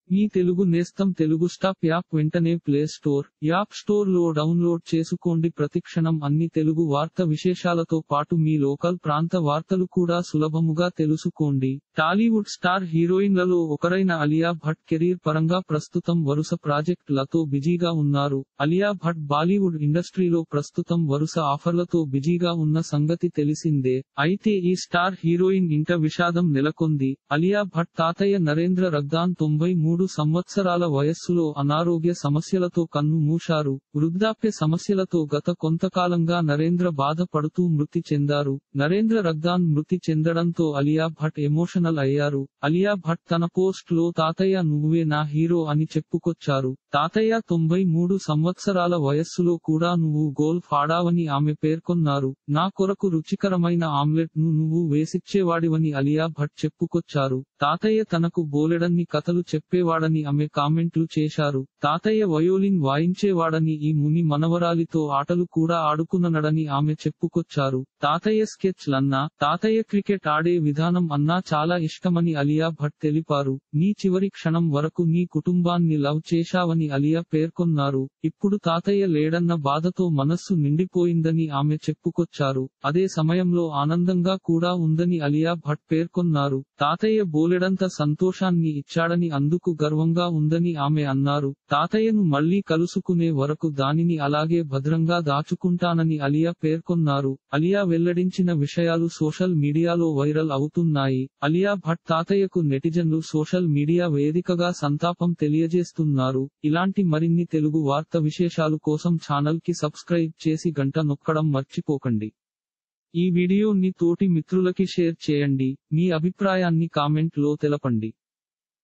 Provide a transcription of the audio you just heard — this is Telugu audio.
మీ తెలుగు నేస్తం తెలుగు స్టాప్ యాప్ వెంటనే ప్లే స్టోర్ యాప్ స్టోర్ లో డౌన్లోడ్ చేసుకోండి ప్రతిక్షణం అన్ని తెలుగు వార్త విశేషాలతో పాటు మీ లోకల్ ప్రాంత వార్తలు కూడా సులభముగా తెలుసుకోండి టాలీవుడ్ స్టార్ హీరోయిన్లలో ఒకరైన అలియా భట్ కెరీర్ పరంగా ప్రస్తుతం వరుస ప్రాజెక్ట్ లతో బిజీగా ఉన్నారు అలియా భట్ బాలీవుడ్ ఇండస్ట్రీలో ప్రస్తుతం వరుస ఆఫర్లతో బిజీగా ఉన్న సంగతి తెలిసిందే అయితే ఈ స్టార్ హీరోయిన్ ఇంట విషాదం నెలకొంది అలియా భట్ తాతయ్య నరేంద్ర రగ్దాన్ తొంభై మూడు సంవత్సరాల వయస్సులో అనారోగ్య సమస్యలతో కన్ను మూశారు వృద్ధాప్య సమస్యలతో గత కొంతకాలంగా నరేంద్ర బాధపడుతూ మృతి చెందారు నరేంద్ర రగ్దాన్ మృతి చెందడంతో అలియా భట్ ఎమోషనల్ అయ్యారు అలియా భట్ తన పోస్ట్ లో తాతయ్య నువ్వే నా హీరో అని చెప్పుకొచ్చారు తాతయ్య తొంభై మూడు సంవత్సరాల వయస్సులో కూడా నువ్వు గోల్ఫ్ ఆడావని ఆమె పేర్కొన్నారు నా కొరకు రుచికరమైన ఆమ్లెట్ ను నువ్వు వేసిచ్చేవాడివని అలియా భట్ చెప్పుకొచ్చారు తాతయ్య తనకు బోలెడన్ని కథలు చెప్పేవాడని ఆమె కామెంట్లు చేశారు తాతయ్య వయోలిన్ వాయించేవాడని ఈ ముని మనవరాలితో ఆటలు కూడా ఆడుకుననడని ఆమె చెప్పుకొచ్చారు తాతయ్య స్కెచ్ లన్నా తాతయ్య క్రికెట్ ఆడే విధానం అన్నా చాలా ఇష్టమని అలియా భట్ తెలిపారు నీ చివరి క్షణం వరకు నీ కుటుంబాన్ని లవ్ చేశావని అలియా పేర్కొన్నారు ఇప్పుడు తాతయ్య లేడన్న బాధతో మనస్సు నిండిపోయిందని ఆమె చెప్పుకొచ్చారు అదే సమయంలో ఆనందంగా కూడా ఉందని అలియా భట్ పేర్కొన్నారు తాతయ్య బోలెడంత సంతోషాన్ని ఇచ్చాడని అందుకు గర్వంగా ఉందని ఆమె అన్నారు తాతయ్యను మళ్లీ కలుసుకునే వరకు దానిని అలాగే భద్రంగా దాచుకుంటానని అలియా పేర్కొన్నారు అలియా వెల్లడించిన విషయాలు సోషల్ మీడియాలో వైరల్ అవుతున్నాయి అలియా భట్ తాతయ్యకు నెటిజన్లు సోషల్ మీడియా వేదికగా సంతాపం తెలియజేస్తున్నారు ఇలాంటి మరిన్ని తెలుగు వార్త విశేషాలు కోసం ఛానల్ కి సబ్స్క్రైబ్ చేసి గంట నొక్కడం మర్చిపోకండి ఈ వీడియోని తోటి మిత్రులకి షేర్ చేయండి మీ అభిప్రాయాన్ని కామెంట్ లో తెలపండి